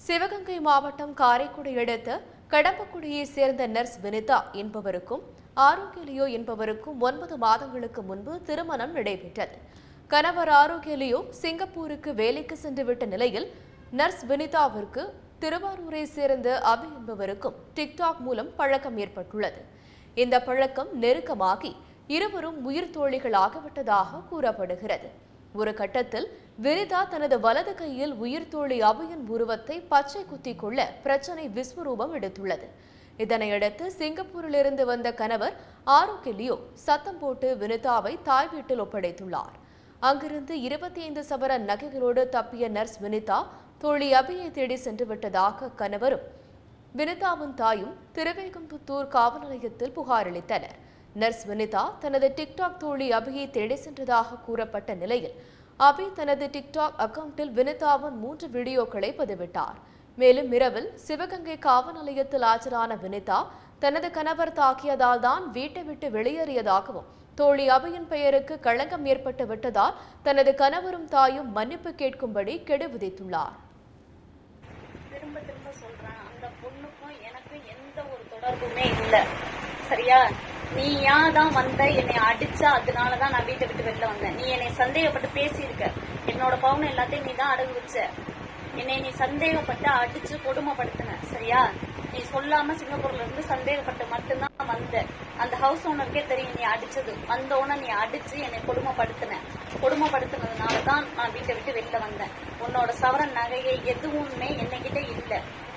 சிவகங்கை மாவட்டம் காரைக்குடி அடுத்த கடம்பக்குடியைச் சேர்ந்த நர்ஸ் வினிதா என்பவருக்கும் ஆரோக்கியலியோ என்பவருக்கும் ஒன்பது மாதங்களுக்கு முன்பு திருமணம் நடைபெற்றது கணவர் ஆரோக்கியலியோ சிங்கப்பூருக்கு வேலைக்கு சென்றுவிட்ட நிலையில் நர்ஸ் வினிதாவிற்கு திருவாரூரை சேர்ந்த அபி என்பவருக்கும் டிக்டாக் மூலம் பழக்கம் ஏற்பட்டுள்ளது இந்த பழக்கம் நெருக்கமாகி இருவரும் உயிர் தோழிகளாகவிட்டதாக கூறப்படுகிறது ஒரு கட்டத்தில் வினிதா தனது வலது கையில் உயிர் தோழி அபியின் உருவத்தை பச்சை குத்திக் கொள்ள பிரச்சனை விஸ்வரூபம் எடுத்துள்ளது இதனையடுத்து சிங்கப்பூரிலிருந்து வந்த கணவர் ஆரோக்கியலியோ சத்தம் போட்டு வினிதாவை தாய் வீட்டில் ஒப்படைத்துள்ளார் அங்கிருந்து இருபத்தி ஐந்து சவர நகைகளோடு தப்பிய நர்ஸ் வினிதா தோழி அபியை தேடி சென்று விட்டதாக கணவரும் வினிதாவின் தாயும் திருவேகம்புத்தூர் காவல் நிலையத்தில் புகார் அளித்தனர் நர்ஸ் வினிதா தனது டிக்டாக் தோழி அபியை தேடி சென்றதாக கூறப்பட்ட நிலையில் அபி தனது டிக்டாக் அக்கவுண்டில் வினிதாவின் மூன்று வீடியோக்களை பதிவிட்டார் மேலும் இரவில் சிவகங்கை காவல் நிலையத்தில் ஆஜரான வினிதா தனது கணவர் தாக்கியதால் தான் வீட்டை விட்டு வெளியேறியதாகவும் தோழி அபியின் பெயருக்கு களங்கம் ஏற்பட்டு விட்டதால் தனது கணவரும் தாயும் மன்னிப்பு கேட்கும்படி கெடு விதித்துள்ளார் திரும்ப திரும்ப சொல்றேன் அந்த பொண்ணுக்கும் எனக்கும் எந்த ஒரு தொடர்புமே இல்ல சரியா நீ தான் வந்த என்னை அடிச்ச அதனாலதான் நான் வீட்டை விட்டு வெளில வந்தேன் நீ என்னை சந்தேகப்பட்டு பேசியிருக்க என்னோட பவுன் எல்லாத்தையும் நீ தான் அடகு வச்ச என்னை நீ சந்தேகப்பட்டு அடிச்சு கொடுமைப்படுத்தின சரியா நீ சொல்லாம சிங்கப்பூர்ல இருந்து சந்தேகப்பட்டு மட்டும்தான் வந்த அந்த ஹவுஸ் ஓனருக்கே தெரியும் நீ அடிச்சது வந்த உடனே நீ அடிச்சு என்னை கொடுமைப்படுத்தின கொடுமைப்படுத்தினதுனால தான் நான் வீட்டை விட்டு வெளில வந்தேன் உன்னோட சவரன் நகையை எதுவுமே என்னகிட்ட இல்ல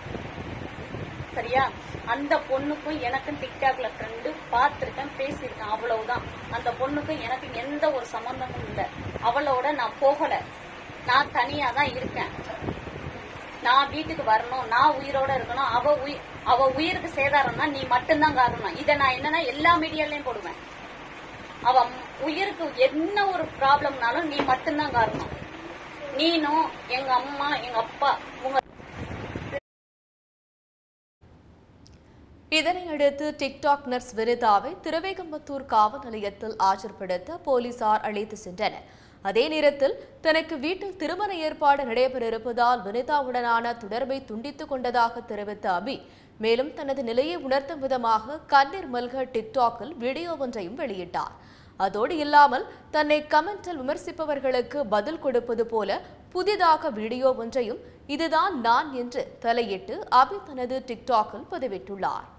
சரியா அந்த பொண்ணுக்கும் எனக்கும் டிக்டாக்ல ஃப்ரெண்டு பார்த்திருக்கேன் பேசியிருக்கேன் அவ்வளவுதான் அந்த பொண்ணுக்கும் எனக்கு எந்த ஒரு சம்பந்தமும் இல்ல அவளோட நான் போகல நான் தனியா தான் இருக்கேன் நான் வீட்டுக்கு வரணும் நான் உயிரோட இருக்கணும் அவ உயிர் அவ உயிருக்கு சேதாரம்னா நீ மட்டும்தான் காரணம் இதை நான் என்னன்னா எல்லா மீடியாலயும் போடுவேன் அவ உயிருக்கு என்ன ஒரு ப்ராப்ளம்னாலும் நீ மட்டும்தான் காரணம் நீனும் எங்க அம்மா எங்க அப்பா உங்க இதனையடுத்து டிக்டாக் நர்ஸ் வினிதாவை திருவேகம்பத்தூர் காவல் நிலையத்தில் ஆஜர்படுத்த போலீசார் அழைத்து சென்றனர் அதே நேரத்தில் தனக்கு வீட்டில் திருமண ஏற்பாடு நடைபெற இருப்பதால் வினிதாவுடனான தொடர்பை துண்டித்துக் கொண்டதாக தெரிவித்த அபி மேலும் தனது நிலையை உணர்த்தும் விதமாக கண்ணீர் மல்க டிக்டாக்கில் வீடியோ ஒன்றையும் வெளியிட்டார் அதோடு இல்லாமல் தன்னை கமெண்டில் விமர்சிப்பவர்களுக்கு பதில் கொடுப்பது போல புதிதாக வீடியோ ஒன்றையும் இதுதான் நான் என்று தலையிட்டு அபி தனது டிக்டாக்கில் பதிவிட்டுள்ளார்